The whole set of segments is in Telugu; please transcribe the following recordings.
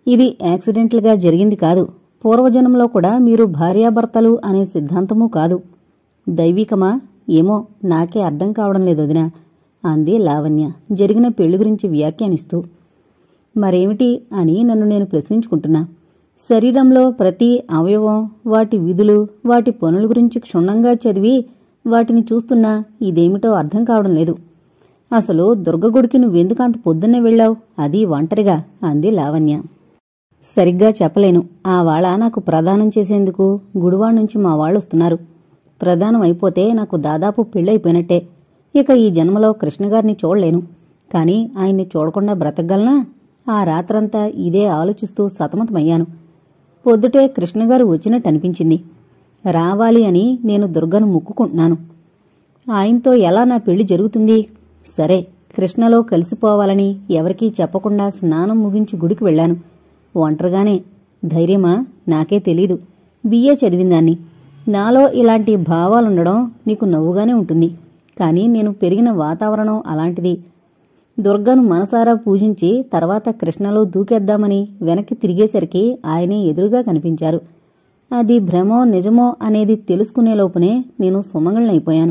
ఇది యాక్సిడెంటల్గా జరిగింది కాదు పూర్వజన్మలో కూడా మీరు భార్యాభర్తలు అనే సిద్ధాంతమూ కాదు దైవికమా ఏమో నాకే అర్థం కావడం లేదు వదినా అంది లావణ్య జరిగిన పెళ్లి గురించి వ్యాఖ్యానిస్తూ మరేమిటి అని నన్ను నేను ప్రశ్నించుకుంటున్నా శరీరంలో ప్రతి అవయవం వాటి విధులు వాటి పనుల గురించి క్షుణ్ణంగా చదివి వాటిని చూస్తున్నా ఇదేమిటో అర్థం కావడం లేదు అసలు దుర్గగుడికి నువ్వెందుకు అంత పొద్దున్నే వెళ్ళావు అది ఒంటరిగా అంది లావణ్య సరిగ్గా చెప్పలేను ఆ వాళ్ళ నాకు ప్రదానం చేసేందుకు గుడివాడ నుంచి మా వాళ్ళు వస్తున్నారు ప్రదానం అయిపోతే నాకు దాదాపు పెళ్ళైపోయినట్టే ఇక ఈ జన్మలో కృష్ణగారిని చూడలేను కాని ఆయన్ని చూడకుండా బ్రతకగలనా ఆ రాత్రంతా ఇదే ఆలోచిస్తూ సతమతమయ్యాను పొద్దుటే కృష్ణగారు వచ్చినట్టు అనిపించింది రావాలి అని నేను దుర్గను ముక్కుకుంటున్నాను ఆయనతో ఎలా నా పెళ్లి జరుగుతుంది సరే కృష్ణలో కలిసిపోవాలని ఎవరికీ చెప్పకుండా స్నానం ముగించి గుడికి వెళ్ళాను ఒంటరిగానే ధైర్యమా నాకే తెలీదు బిఏ చదివిందాన్ని నాలో ఇలాంటి భావాలుండడం నీకు నవ్వుగానే ఉంటుంది కానీ నేను పెరిగిన వాతావరణం అలాంటిది దుర్గను మనసారా పూజించి తర్వాత కృష్ణలో దూకేద్దామని వెనక్కి తిరిగేసరికి ఆయనే ఎదురుగా కనిపించారు అది భ్రమో నిజమో అనేది తెలుసుకునే లోపునే నేను సుమంగళనైపోయాను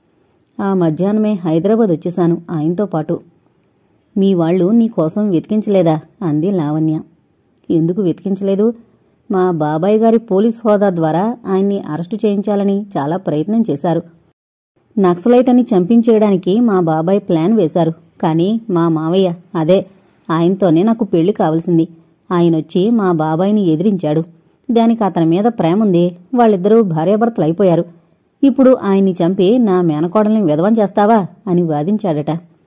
ఆ మధ్యాహ్నమే హైదరాబాద్ వచ్చేశాను ఆయనతో పాటు మీ వాళ్ళు నీకోసం వెతికించలేదా అంది లావణ్య ఎందుకు వెతికించలేదు మా బాబాయ్ గారి పోలీస్ హోదా ద్వారా ఆయన్ని అరెస్టు చేయించాలని చాలా ప్రయత్నం చేశారు నక్సలైట్ అని చంపించేయడానికి మా బాబాయ్ ప్లాన్ వేశారు కానీ మా మావయ్య అదే ఆయనతోనే నాకు పెళ్లి కావలసింది ఆయనొచ్చి మా బాబాయిని ఎదిరించాడు దానికి అతని మీద ప్రేమ ఉంది వాళ్ళిద్దరూ భార్యాభర్తలు అయిపోయారు ఇప్పుడు ఆయన్ని చంపి నా మేనకోడల్ని విధవం చేస్తావా అని వాదించాడట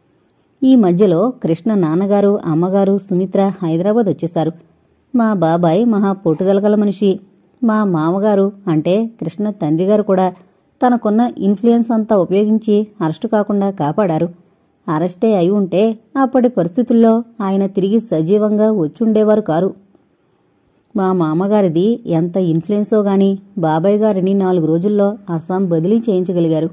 ఈ మధ్యలో కృష్ణ నాన్నగారు అమ్మగారు సుమిత్ర హైదరాబాద్ వచ్చేశారు మా బాబాయ్ మహా పొట్టుదలగల మనిషి మా మామగారు అంటే కృష్ణ తండ్రి గారు కూడా తనకున్న ఇన్ఫ్లుయెన్స్ అంతా ఉపయోగించి అరెస్టు కాకుండా కాపాడారు అరెస్టే అయి ఉంటే అప్పటి పరిస్థితుల్లో ఆయన తిరిగి సజీవంగా వచ్చుండేవారు కారు మా మామగారిది ఎంత ఇన్ఫ్లుయెన్సో గాని బాబాయ్ గారిని నాలుగు రోజుల్లో అస్సాం బదిలీ చేయించగలిగారు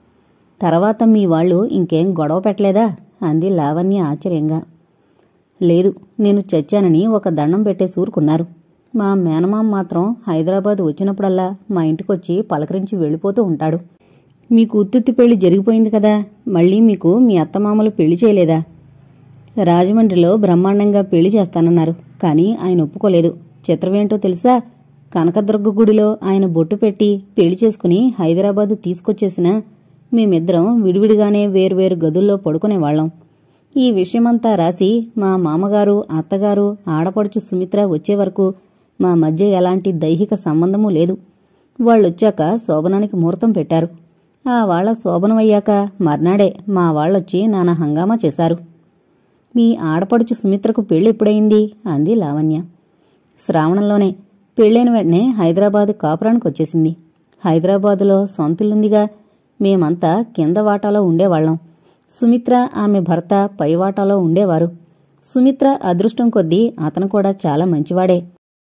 తర్వాత మీ వాళ్ళు ఇంకేం గొడవ పెట్టలేదా అంది లావణ్య ఆశ్చర్యంగా లేదు నేను చచ్చానని ఒక దండం పెట్టేసి ఊరుకున్నారు మా మేనమామ మాత్రం హైదరాబాద్ వచ్చినప్పుడల్లా మా ఇంటికొచ్చి పలకరించి వెళ్ళిపోతూ ఉంటాడు మీకు ఉత్తుత్తి పెళ్లి జరిగిపోయింది కదా మళ్ళీ మీకు మీ అత్తమామలు పెళ్లి చేయలేదా రాజమండ్రిలో బ్రహ్మాండంగా పెళ్లి చేస్తానన్నారు కానీ ఆయన ఒప్పుకోలేదు చిత్రమేంటో తెలుసా కనకదుర్గ గుడిలో ఆయన బొట్టు పెట్టి పెళ్లి చేసుకుని హైదరాబాదు తీసుకొచ్చేసిన మేమిద్దరం విడివిడిగానే వేర్వేరు గదుల్లో పడుకునేవాళ్లం ఈ విషయమంతా రాసి మా మామగారు అత్తగారు ఆడపడుచు సుమిత్ర వచ్చే వరకు మా మధ్య ఎలాంటి దైహిక సంబంధమూ లేదు వాళ్ళొచ్చాక శోభనానికి ముహూర్తం పెట్టారు ఆ వాళ్ల శోభనమయ్యాక మర్నాడే మా వాళ్ళొచ్చి నానా హంగామా చేశారు మీ ఆడపడుచు సుమిత్రకు పెళ్లి ఎప్పుడైంది అంది లావణ్య శ్రావణంలోనే పెళ్ళైన వెంటనే హైదరాబాదు కాపురానికి వచ్చేసింది హైదరాబాదులో సొంతిల్లుందిగా మేమంతా కింద వాటాలో ఉండేవాళ్లం సుమిత్ర ఆమె భర్త పై వాటాలో ఉండేవారు సుమిత్ర అదృష్టం కొద్దీ అతను కూడా చాలా మంచివాడే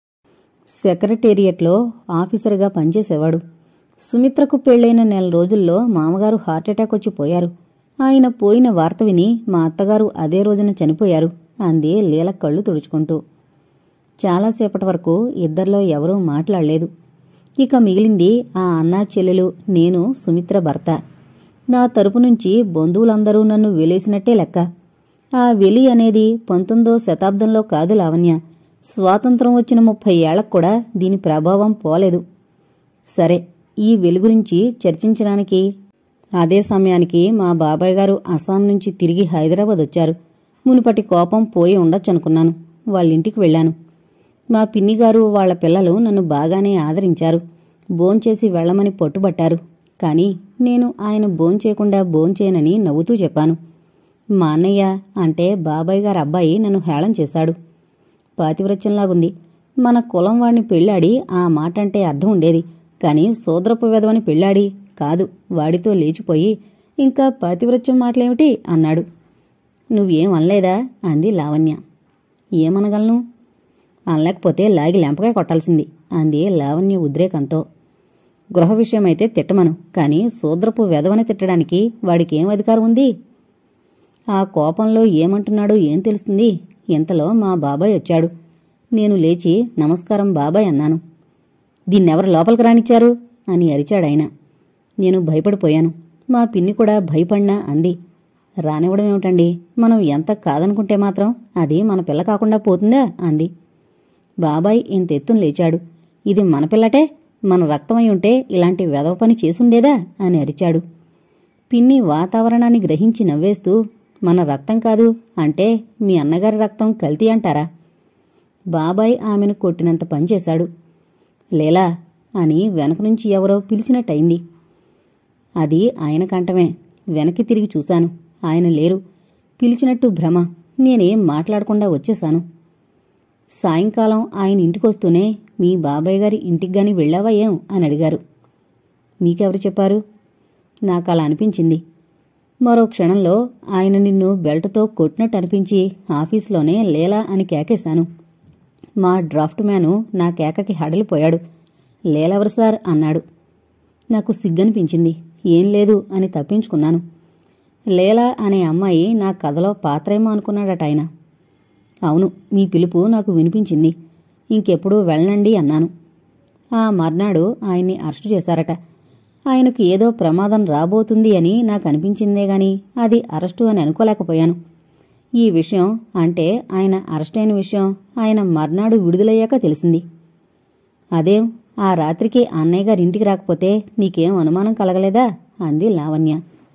సెక్రటేరియట్లో ఆఫీసర్గా పనిచేసేవాడు సుమిత్రకు పెళ్లైన నెల రోజుల్లో మామగారు హార్ట్అటాక్ వచ్చి పోయారు ఆయన పోయిన వార్త విని మా అత్తగారు అదే రోజున చనిపోయారు అంది లీల కళ్ళు తుడుచుకుంటూ చాలాసేపటి వరకు ఇద్దరిలో ఎవరూ మాట్లాడలేదు ఇక మిగిలింది ఆ అన్నా చెల్లెలు నేను సుమిత్ర భర్త నా తరపు నుంచి బంధువులందరూ నన్ను వెలేసినట్టే లెక్క ఆ వెలి అనేది పంతొమ్మిదో శతాబ్దంలో కాదు లావణ్య స్వాతంత్రం వచ్చిన ముప్పై ఏళ్లకు కూడా దీని ప్రభావం పోలేదు సరే ఈ వెలి గురించి చర్చించడానికి అదే సమయానికి మా బాబాయ్ గారు అస్సాం నుంచి తిరిగి హైదరాబాద్ వచ్చారు మునుపటి కోపం పోయి ఉండొచ్చనుకున్నాను వాళ్ళింటికి వెళ్ళాను మా పిన్నిగారు వాళ్ళ పిల్లలు నన్ను బాగానే ఆదరించారు భోంచేసి వెళ్ళమని పట్టుబట్టారు కాని నేను ఆయన భోంచేయకుండా భోంచేయనని నవ్వుతూ చెప్పాను మా అన్నయ్య అంటే బాబాయ్ గారి అబ్బాయి నన్ను హేళన చేశాడు పాతివ్రత్యంలాగుంది మన కులం వాడిని పెళ్ళాడి ఆ మాట అంటే అర్థం ఉండేది కాని సోదరపు వెధవని పెళ్ళాడి కాదు వాడితో లేచిపోయి ఇంకా పాతివ్రత్యం మాటలేమిటి అన్నాడు నువ్వేం అనలేదా అంది లావణ్య ఏమనగలను అనలేకపోతే లాగి లెంపకాయ కొట్టాల్సింది అంది లావణ్య ఉద్రేకంతో గృహ విషయమైతే తిట్టమను కాని శూద్రపు వెధవని తిట్టడానికి వాడికి ఏం అధికారం ఉంది ఆ కోపంలో ఏమంటున్నాడో ఏం తెలుస్తుంది ఇంతలో మా బాబాయ్ వచ్చాడు నేను లేచి నమస్కారం బాబాయ్ అన్నాను దీన్నెవరు లోపలికి రానిచ్చారు అని అరిచాడాయన నేను భయపడిపోయాను మా పిన్ని కూడా భయపడినా అంది రానివ్వడం ఏమిటండి మనం ఎంత కాదనుకుంటే మాత్రం అది మన పిల్ల కాకుండా పోతుందా అంది బాబాయ్ ఇంతెత్తున లేచాడు ఇది మన పిల్లటే మన రక్తమై ఉంటే ఇలాంటి వెధవ పని చేసుండేదా అని అరిచాడు పిన్ని వాతావరణాన్ని గ్రహించి నవ్వేస్తూ మన రక్తం కాదు అంటే మీ అన్నగారి రక్తం కల్తీ అంటారా బాబాయ్ ఆమెను కొట్టినంత పనిచేశాడు లేలా అని వెనక నుంచి ఎవరో పిలిచినట్టయింది అది ఆయన కంఠమే వెనక్కి తిరిగి చూశాను ఆయన లేరు పిలిచినట్టు భ్రమ నేనేం మాట్లాడకుండా వచ్చేశాను సాయంకాలం ఆయన ఇంటికొస్తూనే మీ బాబాయ్ గారి ఇంటికి గాని వెళ్ళావా ఏం అని అడిగారు మీకెవరు చెప్పారు నాకు అలా అనిపించింది మరో క్షణంలో ఆయన నిన్ను బెల్ట్తో కొట్టినట్టు అనిపించి ఆఫీస్లోనే లేలా అని కేకేశాను మా డ్రాఫ్ట్ మ్యాను నా కేకకి హడలిపోయాడు లేలెవరు సార్ అన్నాడు నాకు సిగ్గనిపించింది ఏం లేదు అని తప్పించుకున్నాను లేలా అనే అమ్మాయి నా కథలో పాత్రేమో అనుకున్నాడట ఆయన అవును మీ పిలుపు నాకు వినిపించింది ఇంకెప్పుడు వెళ్ళండి అన్నాను ఆ మర్నాడు ఆయన్ని అరెస్టు చేశారట ఆయనకు ఏదో ప్రమాదం రాబోతుంది అని నాకు అనిపించిందే గాని అది అరెస్టు అని అనుకోలేకపోయాను ఈ విషయం అంటే ఆయన అరెస్ట్ అయిన విషయం ఆయన మర్నాడు విడుదలయ్యాక తెలిసింది అదేం ఆ రాత్రికి అన్నయ్య గారి ఇంటికి రాకపోతే నీకేం అనుమానం కలగలేదా అంది లావణ్య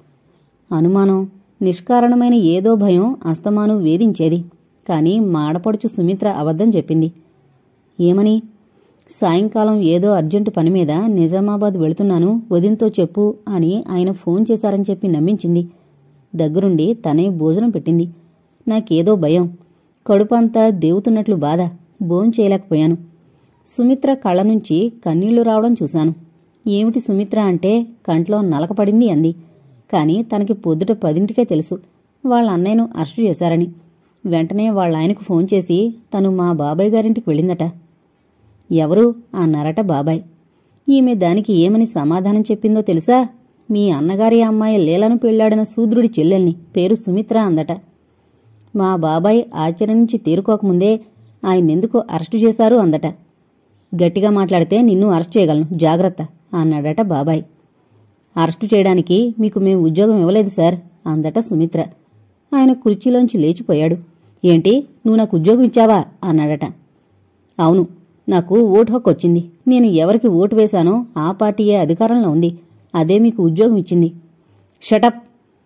అనుమానం నిష్కారణమైన ఏదో భయం అస్తమాను వేధించేది కాని మాడపడుచు సుమిత్ర అబద్ధం చెప్పింది ఏమని సాయంకాలం ఏదో అర్జెంటు పని మీద నిజామాబాద్ వెళుతున్నాను వదినతో చెప్పు అని ఆయన ఫోన్ చేశారని చెప్పి నమ్మించింది దగ్గరుండి తనే భోజనం పెట్టింది నాకేదో భయం కడుపంతా దేవుతున్నట్లు బాధ భోంచేయలేకపోయాను సుమిత్ర కళ్ళ నుంచి కన్నీళ్లు రావడం చూశాను ఏమిటి సుమిత్ర అంటే కంట్లో నలకపడింది అంది కాని తనకి పొద్దుట పదింటికే తెలుసు వాళ్ళ అన్నయ్యను అరెస్టు చేశారని వెంటనే వాళ్ళ ఆయనకు ఫోన్ చేసి తను మా బాబాయ్ గారింటికి వెళ్ళిందట ఎవరు అన్నారట బాబాయ్ ఈమె దానికి ఏమని సమాధానం చెప్పిందో తెలుసా మీ అన్నగారి అమ్మాయి లీలను పెళ్లాడిన శూద్రుడి చెల్లెల్ని పేరు సుమిత్ర అందట మా బాబాయ్ ఆశ్చర్యం నుంచి తేరుకోకముందే ఆయన్నెందుకు అరెస్టు చేశారు అందట గట్టిగా మాట్లాడితే నిన్ను అరెస్ట్ చేయగలను జాగ్రత్త అన్నాడట బాబాయ్ అరెస్టు చేయడానికి మీకు మేము ఉద్యోగం ఇవ్వలేదు సార్ అందట సుమిత్ర ఆయన కుర్చీలోంచి లేచిపోయాడు ఏంటి నువ్వు నాకు ఉద్యోగం ఇచ్చావా అన్నాడట అవును నాకు ఓటు హక్కు వచ్చింది నేను ఎవరికి ఓటు వేశానో ఆ పార్టీయే అధికారంలో ఉంది అదే మీకు ఉద్యోగం ఇచ్చింది షటప్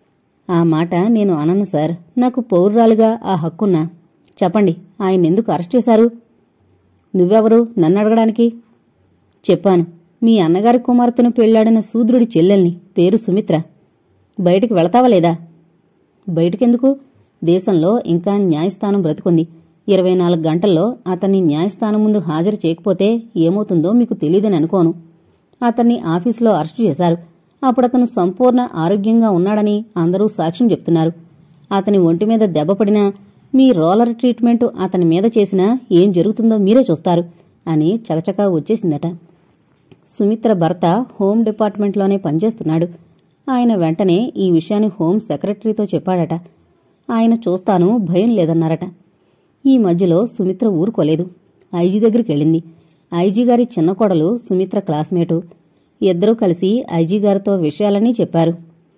ఆ మాట నేను అనను సార్ నాకు పౌరురాలుగా ఆ హక్కున్నా చెప్పండి ఆయన ఎందుకు అరెస్ట్ చేశారు నువ్వెవరు నన్ను అడగడానికి చెప్పాను మీ అన్నగారి కుమార్తెను పెళ్లాడిన శూద్రుడి చెల్లెల్ని పేరు సుమిత్ర బయటికి వెళతావా లేదా బయటికెందుకు దేశంలో ఇంకా న్యాయస్థానం బ్రతుకుంది ఇరవై నాలుగు గంటల్లో అతన్ని న్యాయస్థానం ముందు హాజరు చేయకపోతే ఏమవుతుందో మీకు తెలియదని అనుకోను అతన్ని ఆఫీసులో అరెస్టు చేశారు అప్పుడతను సంపూర్ణ ఆరోగ్యంగా ఉన్నాడని అందరూ సాక్ష్యం చెప్తున్నారు అతని ఒంటి మీద దెబ్బ పడినా మీ రోలర్ ట్రీట్మెంట్ అతని మీద చేసినా ఏం జరుగుతుందో మీరే చూస్తారు అని చకచకా వచ్చేసిందట సుమిత్ర భర్త హోం డిపార్ట్మెంట్లోనే పనిచేస్తున్నాడు ఆయన వెంటనే ఈ విషయాన్ని హోం సెక్రటరీతో చెప్పాడట ఆయన చూస్తాను భయం లేదన్నారట ఈ మధ్యలో సుమిత్ర ఊరుకోలేదు ఐజీ దగ్గరికి వెళ్ళింది ఐజీ గారి చిన్న కోడలు సుమిత్ర క్లాస్మేటు ఇద్దరూ కలిసి ఐజీ గారితో విషయాలన్నీ చెప్పారు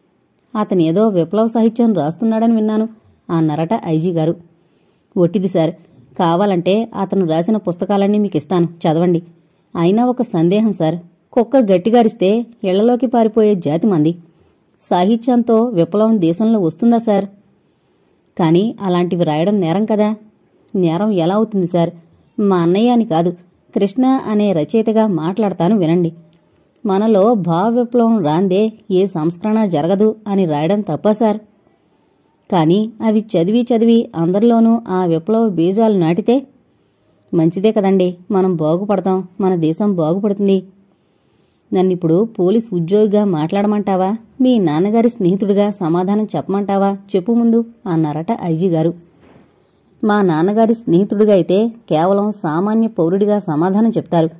అతనేదో విప్లవ సాహిత్యం రాస్తున్నాడని విన్నాను అన్నారట ఐజీ గారు ఒట్టిది సార్ కావాలంటే అతను రాసిన పుస్తకాలన్నీ మీకు ఇస్తాను చదవండి అయినా ఒక సందేహం సార్ కుక్క గట్టిగారిస్తే ఇళ్లలోకి పారిపోయే జాతి మంది సాహిత్యంతో విప్లవం దేశంలో వస్తుందా సార్ కానీ అలాంటివి రాయడం నేరం కదా నేరం ఎలా అవుతుంది సార్ మా అన్నయ్య అని కాదు కృష్ణ అనే రచయితగా మాట్లాడతాను వినండి మనలో భావ విప్లవం రాందే ఏ సంస్కరణ జరగదు అని రాయడం తప్ప సార్ కానీ అవి చదివి చదివి అందరిలోనూ ఆ విప్లవ బీజాలు నాటితే మంచిదే కదండి మనం బాగుపడతాం మన దేశం బాగుపడుతుంది నన్నిప్పుడు పోలీస్ ఉద్యోగిగా మాట్లాడమంటావా మీ నాన్నగారి స్నేహితుడిగా సమాధానం చెప్పమంటావా చెప్పు ముందు అన్నారట ఐజీ గారు మా నాన్నగారి స్నేహితుడిగా అయితే కేవలం సామాన్య పౌరుడిగా సమాధానం చెప్తారు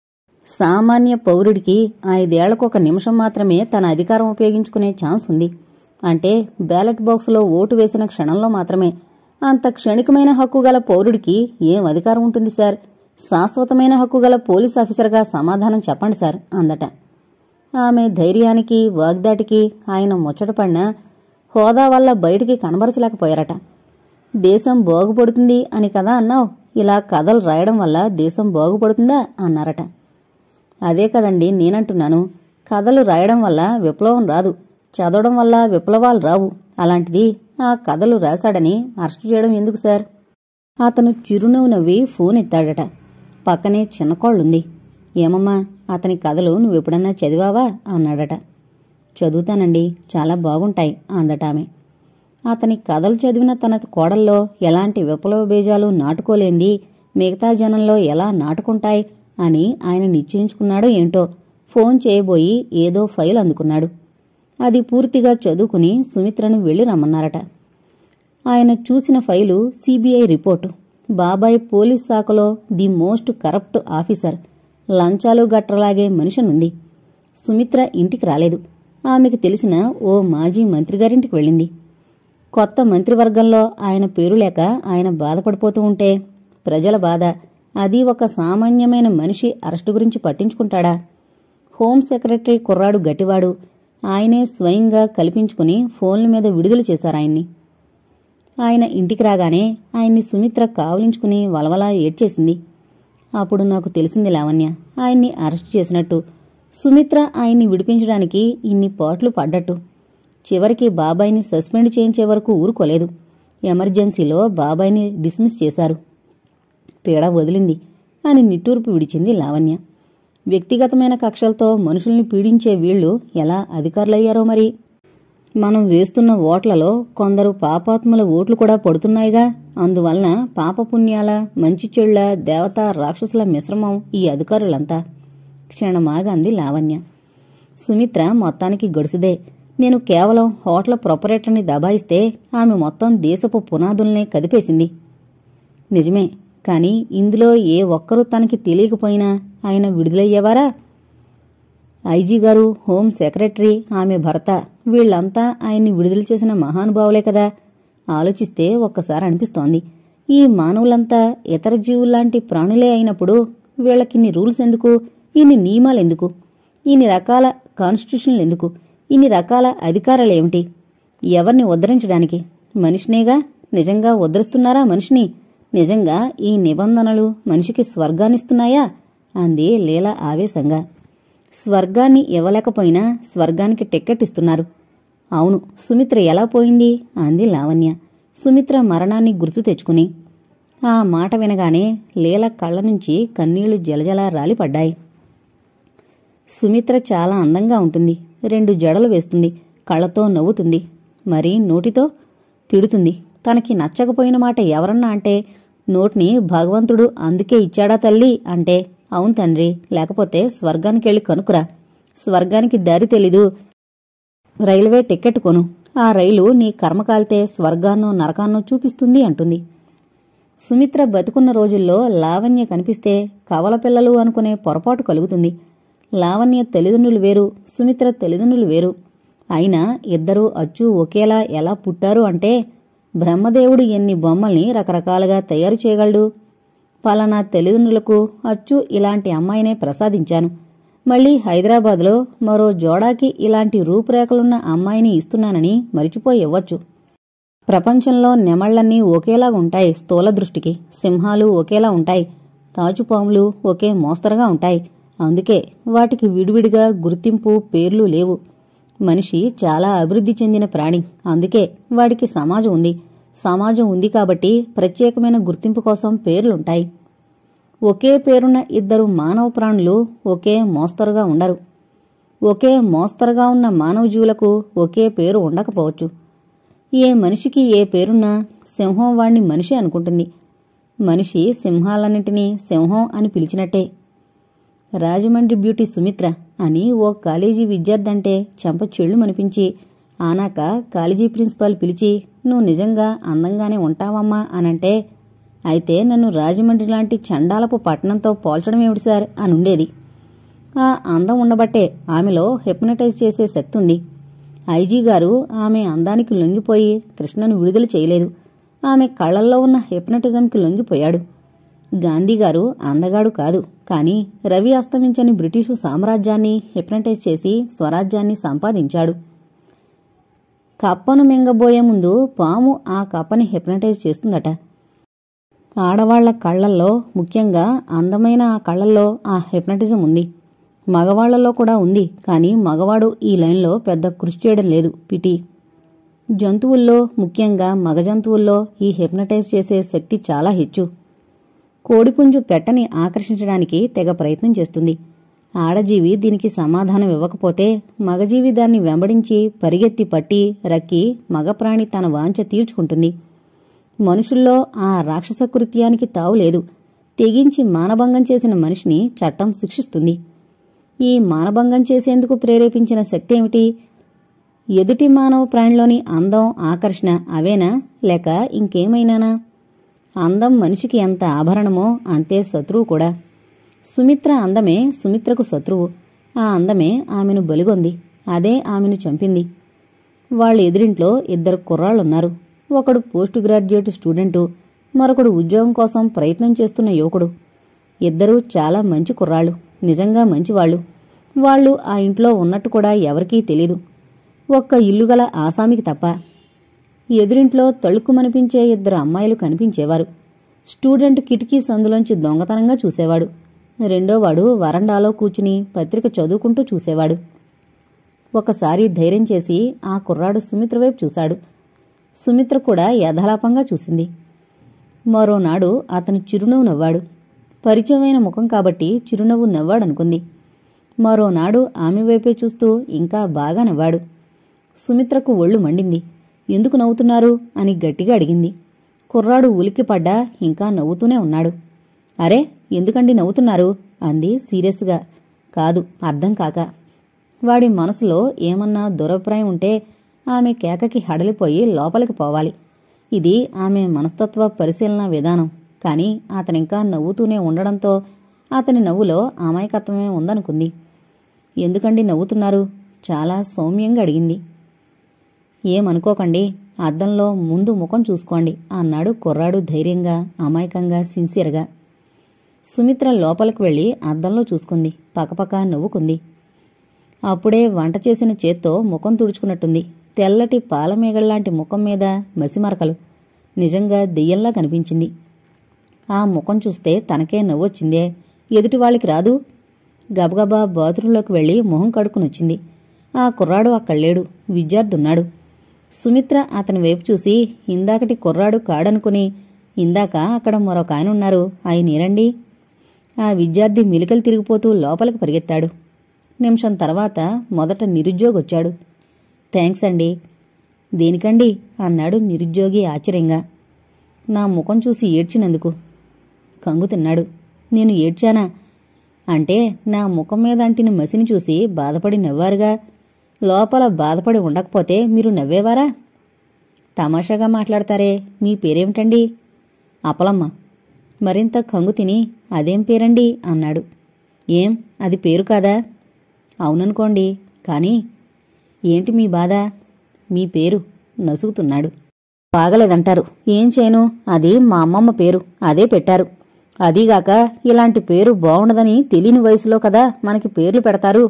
సామాన్య పౌరుడికి ఐదేళ్లకు ఒక నిమిషం మాత్రమే తన అధికారం ఉపయోగించుకునే ఛాన్స్ ఉంది అంటే బ్యాలెట్ బాక్సులో ఓటు వేసిన క్షణంలో మాత్రమే అంత క్షణికమైన హక్కు గల పౌరుడికి ఏం అధికారం ఉంటుంది సార్ శాశ్వతమైన హక్కు గల పోలీస్ ఆఫీసర్గా సమాధానం చెప్పండి సార్ అందట ఆమె ధైర్యానికి వాగ్దాటికి ఆయన ముచ్చటపడినా హోదా వల్ల బయటికి కనబరచలేకపోయారట దేశం బాగుపడుతుంది అని కదా అన్నావు ఇలా కథలు రాయడం వల్ల దేశం బాగుపడుతుందా అన్నారట అదే కదండి నేనంటున్నాను కథలు రాయడం వల్ల విప్లవం రాదు చదవడం వల్ల విప్లవాలు రావు అలాంటిది ఆ కథలు రాశాడని అరెస్ట్ చేయడం ఎందుకు సార్ అతను చిరునవ్వు నవ్వి ఫోన్ ఎత్తాడట పక్కనే చిన్న కోళ్ళుంది ఏమమ్మా అతని కథలు నువ్వెప్పుడన్నా చదివావా అన్నాడట చదువుతానండి చాలా బాగుంటాయి అందట ఆమె అతని కథలు చదివిన తన కోడల్లో ఎలాంటి విప్లవ బీజాలు నాటుకోలేంది మిగతా జనంలో ఎలా నాటుకుంటాయి అని ఆయన నిశ్చయించుకున్నాడో ఏంటో ఫోన్ చేయబోయి ఏదో ఫైల్ అందుకున్నాడు అది పూర్తిగా చదువుకుని సుమిత్రను వెళ్లి రమ్మన్నారట ఆయన చూసిన ఫైలు సిబిఐ రిపోర్టు బాబాయ్ పోలీస్ శాఖలో ది మోస్ట్ కరప్ట్ ఆఫీసర్ లంచాలు గట్రలాగే మనిషినుంది సుమిత్ర ఇంటికి రాలేదు ఆమెకు తెలిసిన ఓ మాజీ మంత్రి గారింటికి వెళ్ళింది కొత్త మంత్రివర్గంలో ఆయన పేరు లేక ఆయన బాధపడిపోతూ ఉంటే ప్రజల బాధ అది ఒక సామాన్యమైన మనిషి అరెస్టు గురించి పట్టించుకుంటాడా హోం సెక్రటరీ కుర్రాడు గట్టివాడు ఆయనే స్వయంగా కల్పించుకుని ఫోన్ల మీద విడుదల చేశారాయన్ని ఆయన ఇంటికి రాగానే ఆయన్ని సుమిత్ర కావలించుకుని వలవలా ఏడ్చేసింది అప్పుడు నాకు తెలిసింది లావణ్య ఆయన్ని అరెస్ట్ చేసినట్టు సుమిత్ర ఆయన్ని విడిపించడానికి ఇన్ని పాట్లు పడ్డట్టు చివరికి బాబాయిని సస్పెండ్ చేయించే వరకు ఊరుకోలేదు ఎమర్జెన్సీలో బాబాయిని డిస్మిస్ చేశారు పీడ వదిలింది అని నిట్టూర్పు విడిచింది లావణ్య వ్యక్తిగతమైన కక్షలతో మనుషుల్ని పీడించే వీళ్లు ఎలా అధికారులయ్యారో మరి మనం వేస్తున్న ఓట్లలో కొందరు పాపాత్ముల ఓట్లు కూడా పడుతున్నాయిగా అందువలన పాపపుణ్యాల మంచి చెళ్ల దేవత రాక్షసుల మిశ్రమం ఈ అధికారులంతా క్షణమాగంది లావణ్య సుమిత్ర మొత్తానికి గడుసుదే నేను కేవలం హోటల్ ప్రొపరేటర్ని దబాయిస్తే ఆమె మొత్తం దేశపు పునాదుల్నే కదిపేసింది నిజమే కాని ఇందులో ఏ ఒక్కరూ తనకి తెలియకపోయినా ఆయన విడుదలయ్యేవారా ఐజీ గారు హోం సెక్రటరీ ఆమె భర్త వీళ్లంతా ఆయన్ని విడుదల చేసిన మహానుభావులే కదా ఆలోచిస్తే ఒక్కసారి అనిపిస్తోంది ఈ మానవులంతా ఇతర జీవుల్లాంటి ప్రాణులే అయినప్పుడు వీళ్ళకిన్ని రూల్స్ ఎందుకు ఇన్ని నియమాలెందుకు ఇన్ని రకాల కాన్స్టిట్యూషన్లు ఎందుకు ఇన్ని రకాల అధికారాలేమిటి ఎవరిని ఉద్ధరించడానికి మనిషినేగా నిజంగా ఉద్ధరిస్తున్నారా మనిషిని నిజంగా ఈ నిబంధనలు మనిషికి స్వర్గాన్నిస్తున్నాయా అంది లీల ఆవేశంగా స్వర్గాన్ని ఇవ్వలేకపోయినా స్వర్గానికి టిక్కెట్ ఇస్తున్నారు అవును సుమిత్ర ఎలా పోయింది అంది లావణ్య సుమిత్ర మరణాన్ని గుర్తు తెచ్చుకుని ఆ మాట వినగానే లీల కళ్ళ నుంచి కన్నీళ్లు జలజల రాలిపడ్డాయి సుమిత్ర చాలా అందంగా ఉంటుంది రెండు జడలు వేస్తుంది కళ్ళతో నవ్వుతుంది మరి నోటితో తిడుతుంది తనకి నచ్చకపోయిన మాట ఎవరన్నా అంటే నోటిని భగవంతుడు అందుకే ఇచ్చాడా తల్లి అంటే అవును తండ్రి లేకపోతే స్వర్గానికెళ్ళి కనుకురా స్వర్గానికి దారి తెలీదు రైల్వే టికెట్ కొను ఆ రైలు నీ కర్మ కాలితే స్వర్గాన్నో నరకాన్నో చూపిస్తుంది అంటుంది సుమిత్ర బతుకున్న రోజుల్లో లావణ్య కనిపిస్తే కవల పిల్లలు అనుకునే పొరపాటు కలుగుతుంది లావణ్య తల్లిదండ్రులు వేరు సుమిత్ర తల్లిదండ్రులు వేరు అయినా ఇద్దరూ అచ్చు ఒకేలా ఎలా పుట్టారు అంటే బ్రహ్మదేవుడు ఎన్ని బొమ్మల్ని రకరకాలుగా తయారు చేయగలడు పలానా తల్లిదండ్రులకు అచ్చు ఇలాంటి అమ్మాయినే ప్రసాదించాను మళ్ళీ హైదరాబాద్లో మరో జోడాకి ఇలాంటి రూపురేఖలున్న అమ్మాయిని ఇస్తున్నానని మరిచిపోయి ఇవ్వచ్చు ప్రపంచంలో నెమళ్లన్నీ ఒకేలా ఉంటాయి స్థూల దృష్టికి సింహాలు ఒకేలా ఉంటాయి తాచుపాములు ఒకే మోస్తరుగా ఉంటాయి అందుకే వాటికి విడివిడిగా గుర్తింపు పేర్లు లేవు మనిషి చాలా అభివృద్ధి చెందిన ప్రాణి అందుకే వాడికి సమాజం ఉంది సమాజం ఉంది కాబట్టి ప్రత్యేకమైన గుర్తింపు కోసం పేర్లుంటాయి ఒకే పేరున్న ఇద్దరు మానవ ప్రాణులు ఒకే మోస్తరుగా ఉండరు ఒకే మోస్తరుగా ఉన్న మానవ జీవులకు ఒకే పేరు ఉండకపోవచ్చు ఏ మనిషికి ఏ పేరున్నా సింహం వాణ్ణి మనిషి అనుకుంటుంది మనిషి సింహాలన్నింటినీ సింహం అని పిలిచినట్టే రాజమండ్రి బ్యూటీ సుమిత్ర అని ఓ కాలేజీ విద్యార్థి చెంప చెళ్ళు మనిపించి ఆనాక కాలేజీ ప్రిన్సిపాల్ పిలిచి నువ్వు నిజంగా అందంగానే ఉంటావమ్మా అనంటే అయితే నన్ను రాజమండ్రి లాంటి చండాలపు పట్టణంతో పోల్చడం ఏమిటి సార్ అని ఉండేది ఆ అందం ఉండబట్టే ఆమెలో హిప్నటైజ్ చేసే శక్తి ఉంది ఐజీ గారు ఆమె అందానికి లొంగిపోయి కృష్ణను విడుదల చేయలేదు ఆమె కళ్ళల్లో ఉన్న హిప్నటిజంకి లొంగిపోయాడు గాంధీగారు అందగాడు కాదు కాని రవి అస్తమించని బ్రిటిషు సామ్రాజ్యాన్ని హిప్నటైజ్ చేసి స్వరాజ్యాన్ని సంపాదించాడు కప్పను మింగబోయే ముందు పాము ఆ కప్పని హిప్నటైజ్ చేస్తుందట ఆడవాళ్ల కళ్ళల్లో ముఖ్యంగా అందమైన ఆ కళ్ళల్లో ఆ హిప్నటిజం ఉంది మగవాళ్లలో కూడా ఉంది కానీ మగవాడు ఈ లైన్లో పెద్ద కృషి చేయడం లేదు పిటి జంతువుల్లో ముఖ్యంగా మగ జంతువుల్లో ఈ హిప్నటైజ్ చేసే శక్తి చాలా హెచ్చు కోడిపుంజు పెట్టని ఆకర్షించడానికి తెగ ప్రయత్నం చేస్తుంది ఆడజీవి దీనికి సమాధానం ఇవ్వకపోతే మగజీవి దాన్ని వెంబడించి పరిగెత్తి పట్టి రక్కి మగప్రాణి తన వాంఛ తీర్చుకుంటుంది మనుషుల్లో ఆ రాక్షస కృత్యానికి తావు లేదు తెగించి మానభంగం చేసిన మనిషిని చట్టం శిక్షిస్తుంది ఈ మానభంగం చేసేందుకు ప్రేరేపించిన శక్తి ఏమిటి ఎదుటి మానవ ప్రాణిలోని అందం ఆకర్షణ అవేనా లేక ఇంకేమైనానా అందం మనిషికి ఎంత ఆభరణమో అంతే శత్రువు కూడా సుమిత్ర అందమే సుమిత్రకు శత్రువు ఆ అందమే ఆమెను బలిగొంది అదే ఆమెను చంపింది వాళ్ళ ఎదురింట్లో ఇద్దరు కుర్రాళ్ళున్నారు ఒకడు పోస్ట్ గ్రాడ్యుయేట్ స్టూడెంటు మరొకడు ఉద్యోగం కోసం ప్రయత్నం చేస్తున్న యువకుడు ఇద్దరూ చాలా మంచి కుర్రాళ్ళు నిజంగా మంచివాళ్ళు వాళ్ళు ఆ ఇంట్లో ఉన్నట్టు కూడా ఎవరికీ తెలీదు ఒక్క ఇల్లు గల ఆసామికి తప్ప ఎదురింట్లో తళుక్కుమనిపించే ఇద్దరు అమ్మాయిలు కనిపించేవారు స్టూడెంట్ కిటికీ సందులోంచి దొంగతనంగా చూసేవాడు రెండోవాడు వరండాలో కూర్చుని పత్రిక చదువుకుంటూ చూసేవాడు ఒకసారి ధైర్యం చేసి ఆ కుర్రాడు సుమిత్ర వైపు చూశాడు సుమిత్ర కూడా యథాలాపంగా చూసింది మరోనాడు అతను చిరునవ్వు నవ్వాడు పరిచయమైన ముఖం కాబట్టి చిరునవ్వు నవ్వాడనుకుంది మరోనాడు ఆమె వైపే చూస్తూ ఇంకా బాగా నవ్వాడు సుమిత్రకు ఒళ్ళు మండింది ఎందుకు నవ్వుతున్నారు అని గట్టిగా అడిగింది కుర్రాడు ఉలిక్కిపడ్డా ఇంకా నవ్వుతూనే ఉన్నాడు అరే ఎందుకండి నవ్వుతున్నారు అంది సీరియస్గా కాదు అర్థం కాక వాడి మనసులో ఏమన్నా దురభిప్రాయం ఉంటే ఆమె కేకకి హడలిపోయి లోపలికి పోవాలి ఇది ఆమె మనస్తత్వ పరిశీలన విధానం కాని అతనింకా నవ్వుతూనే ఉండడంతో అతని నవ్వులో అమాయకత్వమే ఉందనుకుంది ఎందుకండి నవ్వుతున్నారు చాలా సౌమ్యంగా అడిగింది ఏమనుకోకండి అద్దంలో ముందు ముఖం చూసుకోండి అన్నాడు కుర్రాడు ధైర్యంగా అమాయకంగా సిన్సియర్గా సుమిత్ర లోపలికి వెళ్ళి అద్దంలో చూసుకుంది పకపక నవ్వుకుంది అప్పుడే వంట చేసిన చేత్తో ముఖం తుడుచుకున్నట్టుంది తెల్లటి పాలమేగళ్లాంటి ముఖం మీద మసిమరకలు నిజంగా దెయ్యంలా కనిపించింది ఆ ముఖం చూస్తే తనకే నవ్వొచ్చిందే ఎదుటి వాళ్ళకి రాదు గబగబా బాత్రూంలోకి వెళ్ళి మొహం కడుక్కునొచ్చింది ఆ కుర్రాడు అక్కడ్లేడు విద్యార్థున్నాడు సుమిత్ర అతని వైపు చూసి ఇందాకటి కుర్రాడు కాడనుకుని ఇందాక అక్కడ మరొక ఆయన ఉన్నారు ఆయనేరండి ఆ విద్యార్థి మిలికలు తిరిగిపోతూ లోపలికి పరిగెత్తాడు నిమిషం తర్వాత మొదట నిరుద్యోగొచ్చాడు థ్యాంక్స్ అండి దేనికండి అన్నాడు నిరుద్యోగి ఆశ్చర్యంగా నా ముఖం చూసి ఏడ్చినందుకు కంగు తిన్నాడు నేను ఏడ్చానా అంటే నా ముఖం మీద అంటిన మసిని చూసి బాధపడి నవ్వారుగా లోపల బాధపడి ఉండకపోతే మీరు నవ్వేవారా తమాషాగా మాట్లాడతారే మీ పేరేమిటండి అపలమ్మ మరింత కంగు తిని అదేం పేరండి అన్నాడు ఏం అది పేరు కాదా అవుననుకోండి కానీ ఏంటి మీ బాధ మీ పేరు నసుగుతున్నాడు బాగలేదంటారు ఏం చేయను అది మా అమ్మమ్మ పేరు అదే పెట్టారు అదీగాక ఇలాంటి పేరు బాగుండదని తెలియని వయసులో కదా మనకి పేర్లు పెడతారు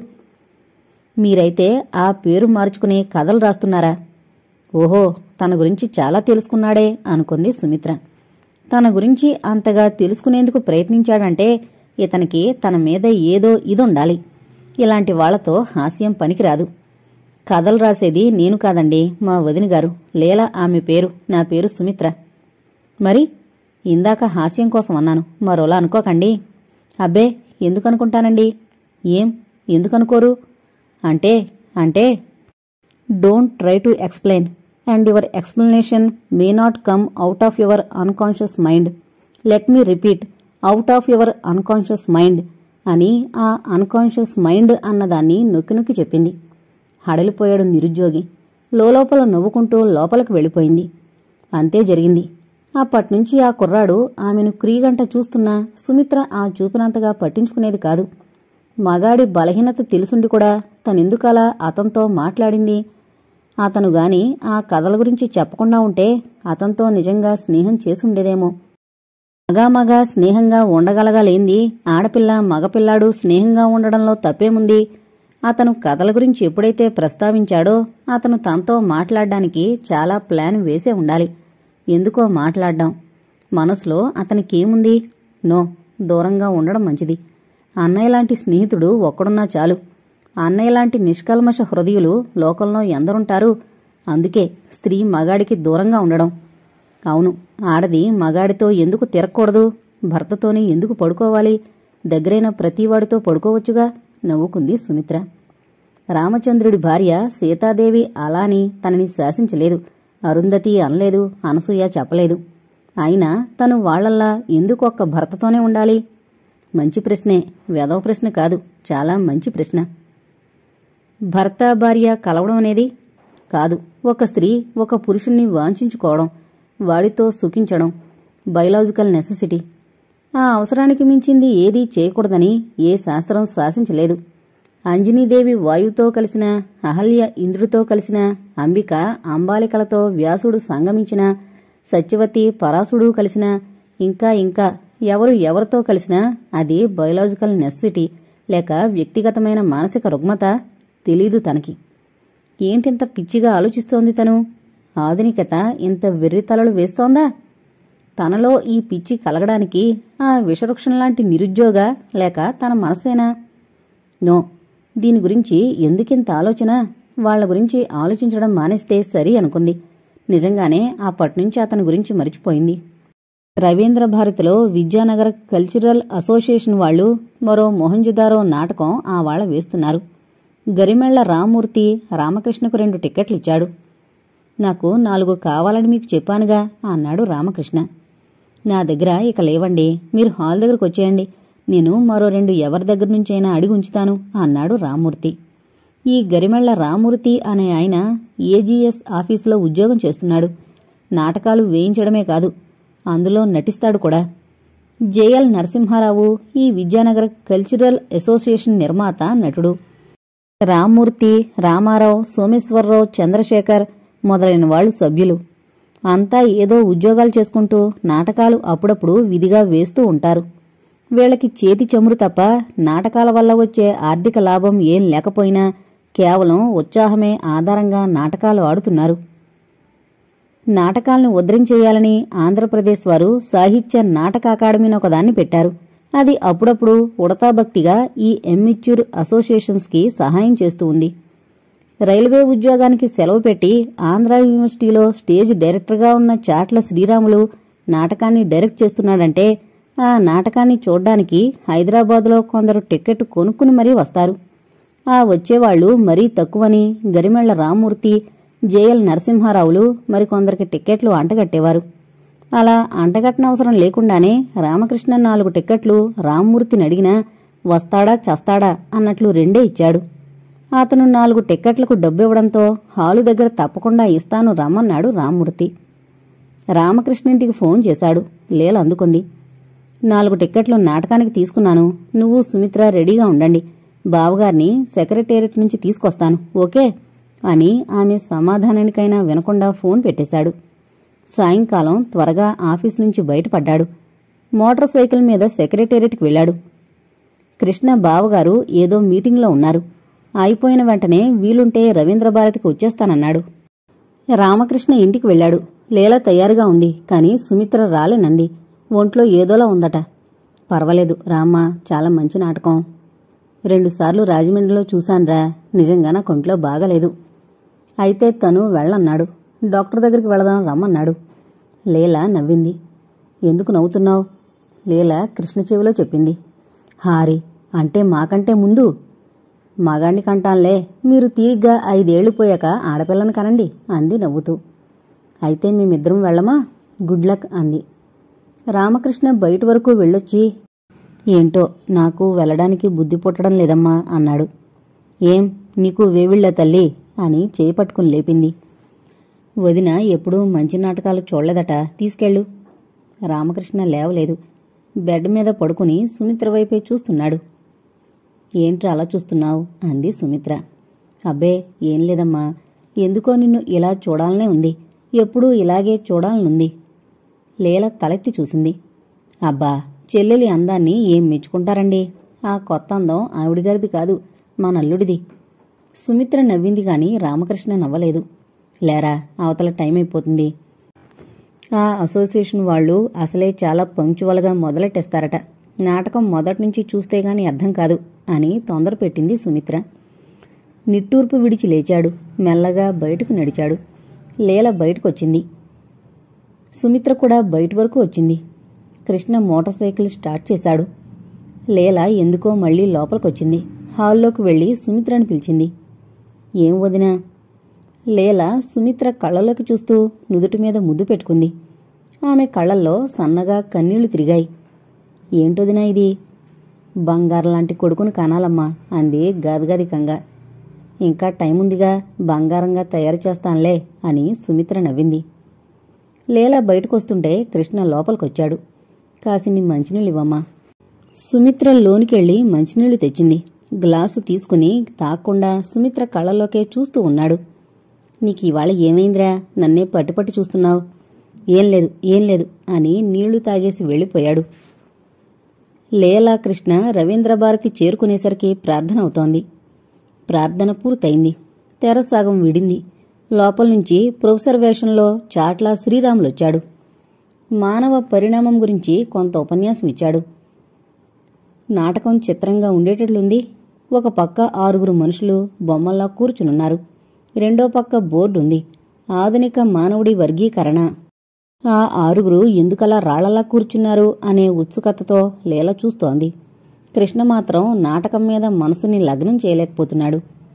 మీరైతే ఆ పేరు మార్చుకుని కథలు రాస్తున్నారా ఓహో తన గురించి చాలా తెలుసుకున్నాడే అనుకుంది సుమిత్ర తన గురించి అంతగా తెలుసుకునేందుకు ప్రయత్నించాడంటే ఇతనికి తన మీద ఏదో ఇదుండాలి ఇలాంటి వాళ్లతో హాస్యం పనికిరాదు కథలు రాసేది నేను కాదండి మా వదిన గారు లీల ఆమె పేరు నా పేరు సుమిత్ర మరి ఇందాక హాస్యం కోసం అన్నాను మరోలా అనుకోకండి అబ్బే ఎందుకనుకుంటానండి ఏం ఎందుకనుకోరు అంటే అంటే don't try to explain and your explanation may not come out of your unconscious mind let me repeat out of your unconscious mind అని ఆ అన్కాన్షియస్ మైండ్ అన్నదాన్ని నొక్కి నొక్కి చెప్పింది హడలిపోయాడు నిరుద్యోగి లోపల నవ్వుకుంటూ లోపలికి వెళ్ళిపోయింది అంతే జరిగింది అప్పట్నుంచి ఆ కుర్రాడు ఆమెను క్రీగంట చూస్తున్నా సుమిత్ర ఆ చూపినంతగా పట్టించుకునేది కాదు మగాడి బలహీనత తెలుసుండి కూడా తనెందుకలా అతనితో మాట్లాడింది అతను గాని ఆ కథల గురించి చెప్పకుండా ఉంటే అతనితో నిజంగా స్నేహం చేసుండేదేమో మగామగా స్నేహంగా ఉండగలగలేంది ఆడపిల్ల మగపిల్లాడు స్నేహంగా ఉండడంలో తప్పేముంది అతను కథల గురించి ఎప్పుడైతే ప్రస్తావించాడో అతను తనతో మాట్లాడడానికి చాలా ప్లాన్ వేసే ఉండాలి ఎందుకో మాట్లాడ్డాం మనసులో అతనికేముంది నో దూరంగా ఉండడం మంచిది అన్నయ్య లాంటి స్నేహితుడు ఒక్కడున్నా చాలు అన్నయ్య లాంటి నిష్కల్మష హృదయులు లోకంలో ఎందరుంటారు అందుకే స్త్రీ మగాడికి దూరంగా ఉండడం అవును ఆడది మగాడితో ఎందుకు తిరగకూడదు భర్తతోనే ఎందుకు పడుకోవాలి దగ్గరైన ప్రతివాడితో పడుకోవచ్చుగా నవ్వుకుంది సుమిత్ర రామచంద్రుడి భార్య సీతాదేవి అలాని తనని శాసించలేదు అరుంధతి అనలేదు అనసూయ చెప్పలేదు అయినా తను వాళ్లల్లా ఎందుకు ఒక్క భర్తతోనే ఉండాలి మంచి ప్రశ్నే వెదవ ప్రశ్న కాదు చాలా మంచి ప్రశ్న భర్త భార్య కలవడం అనేది కాదు ఒక స్త్రీ ఒక పురుషుణ్ణి వాంఛించుకోవడం వాడితో సుఖించడం బయలాజికల్ నెసెసిటీ ఆ అవసరానికి మించింది ఏదీ చేయకూడదని ఏ శాస్త్రం శాసించలేదు అంజనీదేవి వాయువుతో కలిసిన అహల్య ఇంద్రుడితో కలిసిన అంబిక అంబాలికలతో వ్యాసుడు సంగమించిన సత్యవతి పరాసుడు కలిసిన ఇంకా ఇంకా ఎవరు ఎవరితో కలిసినా అది బయోలాజికల్ నెసెసిటీ లేక వ్యక్తిగతమైన మానసిక రుగ్మత తెలీదు తనకి ఏంటింత పిచ్చిగా ఆలోచిస్తోంది తను ఆధునికత ఇంత వెర్రితలలు వేస్తోందా తనలో ఈ పిచ్చి కలగడానికి ఆ విషవృక్షం లాంటి నిరుద్యోగ లేక తన మనసేనా నో దీని గురించి ఎందుకింత ఆలోచన వాళ్ల గురించి ఆలోచించడం మానేస్తే సరి అనుకుంది నిజంగానే అప్పట్నుంచి అతని గురించి మరిచిపోయింది రవీంద్ర భారతిలో విద్యానగర్ కల్చరల్ అసోసియేషన్ వాళ్ళు మరో మొహంజుదారో నాటకం ఆ వాళ్ళ వేస్తున్నారు గరిమెళ్ల రామూర్తి రామకృష్ణకు రెండు టిక్కెట్లు ఇచ్చాడు నాకు నాలుగు కావాలని మీకు చెప్పానుగా అన్నాడు రామకృష్ణ నా దగ్గర ఇక లేవండి మీరు హాల్ దగ్గరకు వచ్చేయండి నేను మరో రెండు ఎవరి దగ్గర నుంచైనా అడిగి ఉంచుతాను అన్నాడు రామూర్తి ఈ గరిమెళ్ల రామూర్తి అనే ఆయన ఏజీఎస్ ఆఫీసులో ఉద్యోగం చేస్తున్నాడు నాటకాలు వేయించడమే కాదు అందులో నటిస్తాడు కూడా జేఎల్ నరసింహారావు ఈ విద్యానగర్ కల్చరల్ అసోసియేషన్ నిర్మాత నటుడు రామ్మూర్తి రామారావు సోమేశ్వరరావు చంద్రశేఖర్ మొదలైన వాళ్ళు సభ్యులు అంతా ఏదో ఉద్యోగాలు చేసుకుంటూ నాటకాలు అప్పుడప్పుడు విధిగా వేస్తూ ఉంటారు వీళ్ళకి చేతి చమురు తప్ప నాటకాల వల్ల వచ్చే ఆర్థిక లాభం ఏం లేకపోయినా కేవలం ఉత్సాహమే ఆధారంగా నాటకాలు ఆడుతున్నారు నాటకాలను ఉద్ధరించేయాలని ఆంధ్రప్రదేశ్ వారు సాహిత్య నాటక అకాడమీని ఒకదాన్ని పెట్టారు అది అప్పుడప్పుడు ఉడతాభక్తిగా ఈ ఎమ్మిచ్యూర్ అసోసియేషన్స్కి సహాయం చేస్తూ ఉంది రైల్వే ఉద్యోగానికి సెలవు పెట్టి ఆంధ్ర యూనివర్సిటీలో స్టేజ్ డైరెక్టర్గా ఉన్న చాట్ల శ్రీరాములు నాటకాన్ని డైరెక్ట్ చేస్తున్నాడంటే ఆ నాటకాన్ని చూడ్డానికి హైదరాబాద్లో కొందరు టికెట్ కొనుక్కుని మరీ వస్తారు ఆ వచ్చేవాళ్లు మరీ తక్కువని గరిమెళ్ల రామ్మూర్తి జేఎల్ నరసింహారావులు మరికొందరికి టిక్కెట్లు అంటగట్టేవారు అలా అంటగట్టనవసరం లేకుండానే రామకృష్ణ నాలుగు టిక్కెట్లు రామ్మూర్తిని అడిగినా వస్తాడా చస్తాడా అన్నట్లు రెండే ఇచ్చాడు అతను నాలుగు టిక్కెట్లకు డబ్బివ్వడంతో హాలు దగ్గర తప్పకుండా ఇస్తాను రమ్మన్నాడు రామ్మూర్తి రామకృష్ణింటికి ఫోన్ చేశాడు లేల అందుకుంది నాలుగు టిక్కెట్లు నాటకానికి తీసుకున్నాను నువ్వు సుమిత్ర రెడీగా ఉండండి బావగారిని సెక్రటేరియట్ నుంచి తీసుకొస్తాను ఓకే అని ఆమె సమాధానానికైనా వినకుండా ఫోన్ పెట్టేశాడు సాయంకాలం త్వరగా ఆఫీస్ నుంచి బయటపడ్డాడు మోటార్ సైకిల్ మీద సెక్రటేరియట్కి వెళ్ళాడు కృష్ణ బావగారు ఏదో మీటింగ్లో ఉన్నారు అయిపోయిన వెంటనే వీలుంటే రవీంద్రభారతికి వచ్చేస్తానన్నాడు రామకృష్ణ ఇంటికి వెళ్ళాడు లేలా తయారుగా ఉంది కాని సుమిత్ర రాలేనంది ఒంట్లో ఏదోలా ఉందట పర్వాలేదు రామ్మ చాలా మంచి నాటకం రెండుసార్లు రాజమండ్రిలో చూశాన్రా నిజంగా నా కొంట్లో బాగలేదు అయితే తను వెళ్ళన్నాడు డాక్టర్ దగ్గరికి వెళదాం రమ్మన్నాడు లేలా నవ్వింది ఎందుకు నవ్వుతున్నావు లేలా కృష్ణ చెవిలో చెప్పింది హారి అంటే మాకంటే ముందు మగాణ్ణి కంటాన్లే మీరు తీరిగ్గా ఐదేళ్లు పోయాక ఆడపిల్లని కనండి అంది నవ్వుతూ అయితే మేమిద్దరం వెళ్ళమా గుడ్ లక్ అంది రామకృష్ణ బయట వరకు వెళ్ళొచ్చి ఏంటో నాకు వెళ్ళడానికి బుద్ధి పుట్టడం లేదమ్మా అన్నాడు ఏం నీకు వేవిళ్ళ తల్లి అని చేయి పట్టుకుని లేపింది వదిన ఎప్పుడూ మంచి నాటకాలు చూడలేదట తీసుకెళ్ళు రామకృష్ణ లేవలేదు బెడ్ మీద పడుకుని సుమిత్ర వైపే చూస్తున్నాడు ఏంట్రా అలా చూస్తున్నావు అంది సుమిత్ర అబ్బే ఏం లేదమ్మా ఎందుకో నిన్ను ఇలా చూడాలనే ఉంది ఎప్పుడూ ఇలాగే చూడాలనుంది లీల తలెత్తి చూసింది అబ్బా చెల్లెలి అందాన్ని ఏం మెచ్చుకుంటారండి ఆ కొత్త అందం ఆవిడిగారిది కాదు మా నల్లుడిది సుమిత్ర నవ్వింది కాని రామకృష్ణ నవ్వలేదు లేరా అవతల టైం అయిపోతుంది ఆ అసోసియేషన్ వాళ్ళు అసలే చాలా పంక్చువల్గా మొదలెట్టేస్తారట నాటకం మొదటి నుంచి చూస్తే గాని అర్థం కాదు అని తొందర పెట్టింది సుమిత్ర నిట్టూర్పు విడిచి లేచాడు మెల్లగా బయటకు నడిచాడు లీల బయటకొచ్చింది సుమిత్ర కూడా బయట వరకు వచ్చింది కృష్ణ మోటార్ సైకిల్ స్టార్ట్ చేశాడు లీల ఎందుకో మళ్ళీ లోపలికొచ్చింది హాల్లోకి వెళ్ళి సుమిత్రని పిలిచింది ఏం వదినా లీల సుమిత్ర కళ్ళలోకి చూస్తూ నుదుటి మీద ముద్దు పెట్టుకుంది ఆమె కళ్ళల్లో సన్నగా కన్నీళ్లు తిరిగాయి ఏంటొదినా ఇది బంగారం కొడుకును కనాలమ్మా అంది గదగదికంగా ఇంకా టైం ఉందిగా బంగారంగా తయారు చేస్తానులే అని సుమిత్ర నవ్వింది లీల బయటకొస్తుంటే కృష్ణ లోపలికొచ్చాడు కాసిన్ని మంచినీళ్ళు ఇవ్వమ్మా సుమిత్ర లోనికెళ్ళి మంచినీళ్లు తెచ్చింది గ్లాసు తీసుకుని తాక్కుండా సుమిత్ర కళ్ళలోకే చూస్తూ ఉన్నాడు నీకు ఇవాళ ఏమైందిరా నన్నే పట్టుపట్టి చూస్తున్నావు ఏం లేదు ఏం లేదు అని నీళ్లు తాగేసి వెళ్ళిపోయాడు లేలా కృష్ణ రవీంద్రభారతి చేరుకునేసరికి ప్రార్థన అవుతోంది ప్రార్థన పూర్తయింది తెర సగం విడింది లోపల నుంచి ప్రొఫెసర్ వేషంలో చాట్ల శ్రీరాములొచ్చాడు మానవ పరిణామం గురించి కొంత ఉపన్యాసం ఇచ్చాడు నాటకం చిత్రంగా ఉండేటట్లుంది ఒక పక్క ఆరుగురు మనుషులు బొమ్మల్లా కూర్చునున్నారు రెండో పక్క బోర్డు ఉంది ఆధునిక మానవుడి వర్గీకరణ ఆ ఆరుగురు ఎందుకలా రాళ్లలా కూర్చున్నారు అనే ఉత్సుకతతో లీల చూస్తోంది కృష్ణ మాత్రం నాటకం మీద మనసుని లగ్నం చేయలేకపోతున్నాడు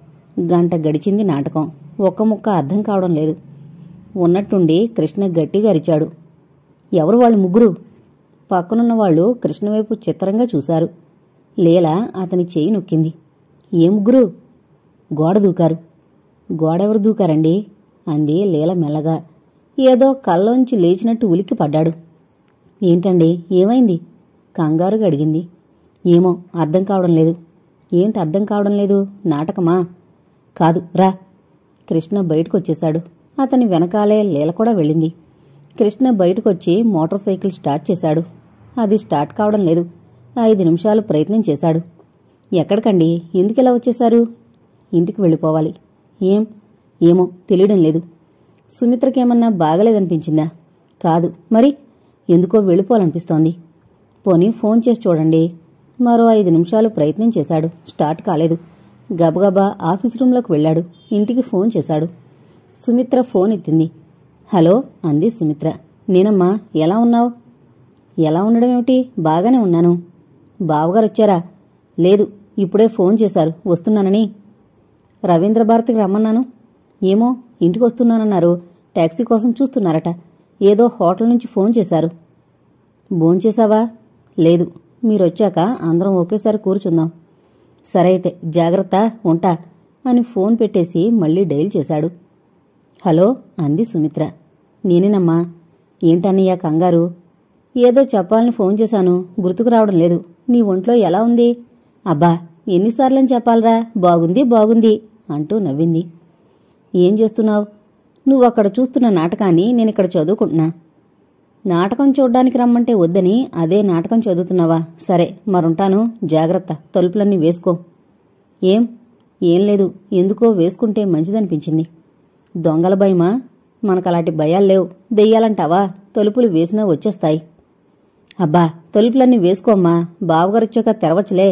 గంట గడిచింది నాటకం ఒక్క ముక్క అర్థం కావడం లేదు ఉన్నట్టుండి కృష్ణ గట్టిగా అరిచాడు ఎవరు వాళ్ళు ముగ్గురు పక్కనున్న వాళ్ళు కృష్ణ వైపు చిత్రంగా చూశారు లీల అతని చేయి నొక్కింది ఏ ముగ్గురు గోడ దూకారు గోడెవరు దూకారండి అంది లీల మెల్లగా ఏదో కల్లోంచి లేచినట్టు ఉలిక్కి పడ్డాడు ఏంటండి ఏమైంది కంగారుగా అడిగింది ఏమో అర్థం కావడం లేదు ఏంటి అర్థం కావడం లేదు నాటకమా కాదు రా కృష్ణ బయటకొచ్చేశాడు అతని వెనకాలే లీల కూడా వెళ్ళింది కృష్ణ బయటకొచ్చి మోటార్ సైకిల్ స్టార్ట్ చేశాడు అది స్టార్ట్ కావడం లేదు ఐదు నిమిషాలు ప్రయత్నం చేశాడు ఎక్కడికండి ఎందుకిలా వచ్చేశారు ఇంటికి వెళ్ళిపోవాలి ఏం ఏమో తెలియడం లేదు సుమిత్రకేమన్నా బాగలేదనిపించిందా కాదు మరి ఎందుకో వెళ్ళిపోవాలనిపిస్తోంది పోనీ ఫోన్ చేసి చూడండి మరో ఐదు నిమిషాలు ప్రయత్నం చేశాడు స్టార్ట్ కాలేదు గబగబా ఆఫీస్ రూంలోకి వెళ్ళాడు ఇంటికి ఫోన్ చేశాడు సుమిత్ర ఫోన్ ఎత్తింది హలో అంది సుమిత్ర నేనమ్మా ఎలా ఉన్నావు ఎలా ఉండడం ఏమిటి బాగానే ఉన్నాను బావగారు వచ్చారా లేదు ఇప్పుడే ఫోన్ చేశారు వస్తున్నానని రవీంద్ర భారతికి రమ్మన్నాను ఏమో ఇంటికి వస్తున్నానన్నారు టాక్సీ కోసం చూస్తున్నారట ఏదో హోటల్ నుంచి ఫోన్ చేశారు భోంచేశావా లేదు మీరొచ్చాక అందరం ఒకేసారి కూర్చుందాం సరే అయితే జాగ్రత్త ఉంటా అని ఫోన్ పెట్టేసి మళ్ళీ డైల్ చేశాడు హలో అంది సుమిత్ర నేనేనమ్మా ఏంటన్నయ్య కంగారు ఏదో చెప్పాలని ఫోన్ చేశాను గుర్తుకు రావడం లేదు నీ ఒంట్లో ఎలా ఉంది అబ్బా ఎన్నిసార్లని చెప్పాలరా బాగుంది బాగుంది అంటూ నవ్వింది ఏం చేస్తున్నావు నువ్వు అక్కడ చూస్తున్న నాటకాన్ని నేనిక్కడ చదువుకుంటున్నా నాటకం చూడ్డానికి రమ్మంటే వద్దని అదే నాటకం చదువుతున్నావా సరే మరుంటాను జాగ్రత్త తలుపులన్నీ వేసుకో ఏం ఏం లేదు ఎందుకో వేసుకుంటే మంచిదనిపించింది దొంగల భయమా మనకలాంటి భయాలు లేవు దెయ్యాలంటావా తలుపులు వేసినా వచ్చేస్తాయి అబ్బా తలుపులన్నీ వేసుకోమ్మా బావగారొచ్చాక తెరవచ్చులే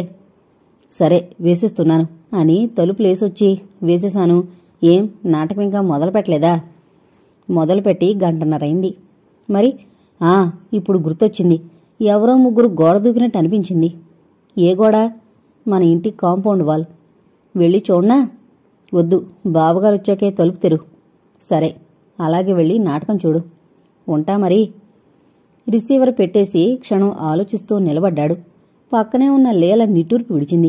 సరే వేసేస్తున్నాను అని తలుపులేసొచ్చి వేసేశాను ఏం నాటకం ఇంకా మొదలు పెట్టలేదా మొదలుపెట్టి గంటన్నరైంది మరి ఆ ఇప్పుడు గుర్తొచ్చింది ఎవరో ముగ్గురు గోడ దూకినట్టు అనిపించింది ఏ గోడ మన ఇంటి కాంపౌండ్ వాల్ వెళ్ళి చూడనా వద్దు బావగారు వచ్చాకే తలుపు తెరు సరే అలాగే వెళ్ళి నాటకం చూడు ఉంటా మరి రిసీవర్ పెట్టేసి క్షణం ఆలోచిస్తూ నిలబడ్డాడు పక్కనే ఉన్న లీల నిట్టూర్పు విడిచింది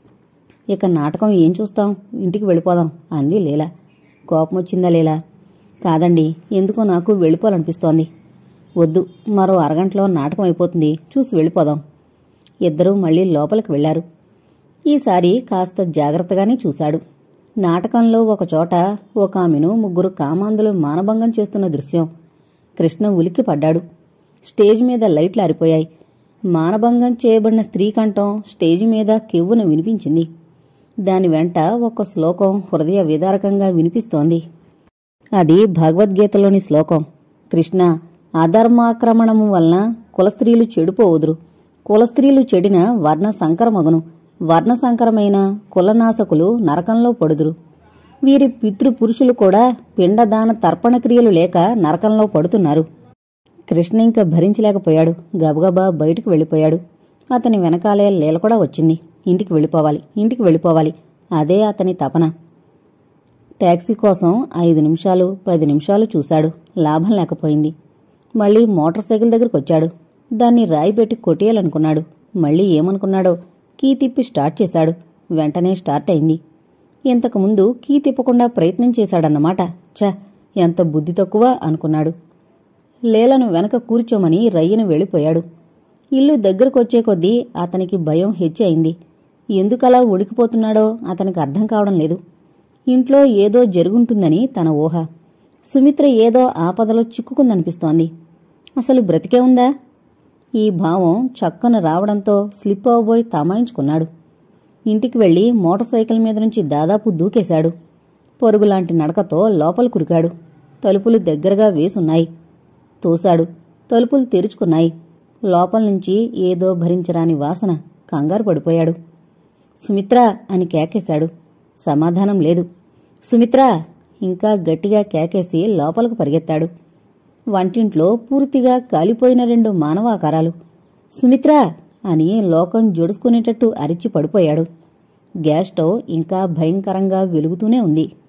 ఇక నాటకం ఏం చూస్తాం ఇంటికి వెళ్ళిపోదాం అంది లీల కోపం వచ్చిందా లీలా కాదండి ఎందుకో నాకు వెళ్ళిపోవాలనిపిస్తోంది వద్దు మరో అరగంటలో నాటకం అయిపోతుంది చూసి వెళ్ళిపోదాం ఇద్దరూ మళ్ళీ లోపలికి వెళ్లారు ఈసారి కాస్త జాగ్రత్తగానే చూశాడు నాటకంలో ఒకచోట ఒక ఆమెను ముగ్గురు కామాంధులు మానభంగం చేస్తున్న దృశ్యం కృష్ణ ఉలిక్కి పడ్డాడు స్టేజ్ మీద లైట్లు ఆరిపోయాయి మానభంగం చేయబడిన స్త్రీ కంఠం స్టేజి మీద కెవ్వున వినిపించింది దాని వెంట ఒక శ్లోకం హృదయ విదారకంగా వినిపిస్తోంది అది భగవద్గీతలోని శ్లోకం కృష్ణ అధర్మాక్రమణము వలన కులస్త్రీలు చెడిపోవుదురు కులస్త్రీలు చెడిన వర్ణ సంకరమగును వర్ణ సంకరమైన కులనాశకులు నరకంలో పడుదురు వీరి పితృపురుషులు కూడా పిండదాన తర్పణ క్రియలు లేక నరకంలో పడుతున్నారు కృష్ణ ఇంకా భరించలేకపోయాడు గబగబా బయటకు వెళ్ళిపోయాడు అతని వెనకాలే లీల కూడా వచ్చింది ఇంటికి వెళ్ళిపోవాలి ఇంటికి వెళ్ళిపోవాలి అదే అతని తపన ట్యాక్సీ కోసం ఐదు నిమిషాలు పది నిమిషాలు చూశాడు లాభం లేకపోయింది మళ్ళీ మోటార్ సైకిల్ దగ్గరికి వచ్చాడు దాన్ని రాయి పెట్టి కొట్టేయాలనుకున్నాడు మళ్ళీ ఏమనుకున్నాడో కీ తిప్పి స్టార్ట్ చేశాడు వెంటనే స్టార్ట్ అయింది ఇంతకుముందు కీ తిప్పకుండా ప్రయత్నం చేశాడన్నమాట ఛ ఎంత బుద్ధి తక్కువ అనుకున్నాడు లేలను వెనక కూర్చోమని రయ్యను వెళ్ళిపోయాడు ఇల్లు దగ్గరకొచ్చే కొద్దీ అతనికి భయం హెచ్చయింది ఎందుకలా ఉడికిపోతున్నాడో అతనికి అర్థం కావడం లేదు ఇంట్లో ఏదో జరుగుంటుందని తన ఊహ సుమిత్ర ఏదో ఆపదలో చిక్కుకుందనిపిస్తోంది అసలు బ్రతికే ఉందా ఈ భావం చక్కన రావడంతో స్లిప్ అవబోయి తమాయించుకున్నాడు ఇంటికి వెళ్లి మోటార్ సైకిల్ మీద నుంచి దాదాపు దూకేశాడు పొరుగులాంటి నడకతో లోపల కురికాడు తలుపులు దగ్గరగా వేసున్నాయి తోశాడు తలుపులు తెరుచుకున్నాయి లోపల నుంచి ఏదో భరించరాని వాసన కంగారు పడిపోయాడు సుమిత్ర అని కేకేశాడు సమాధానం లేదు సుమిత్ర ఇంకా గట్టిగా కేకేసి లోపలకు పరిగెత్తాడు వంటింట్లో పూర్తిగా కాలిపోయిన రెండు మానవాకారాలు సుమిత్ర అని లోకం జొడుచుకునేటట్టు అరిచి పడిపోయాడు గ్యాస్ స్టవ్ ఇంకా భయంకరంగా వెలుగుతూనే ఉంది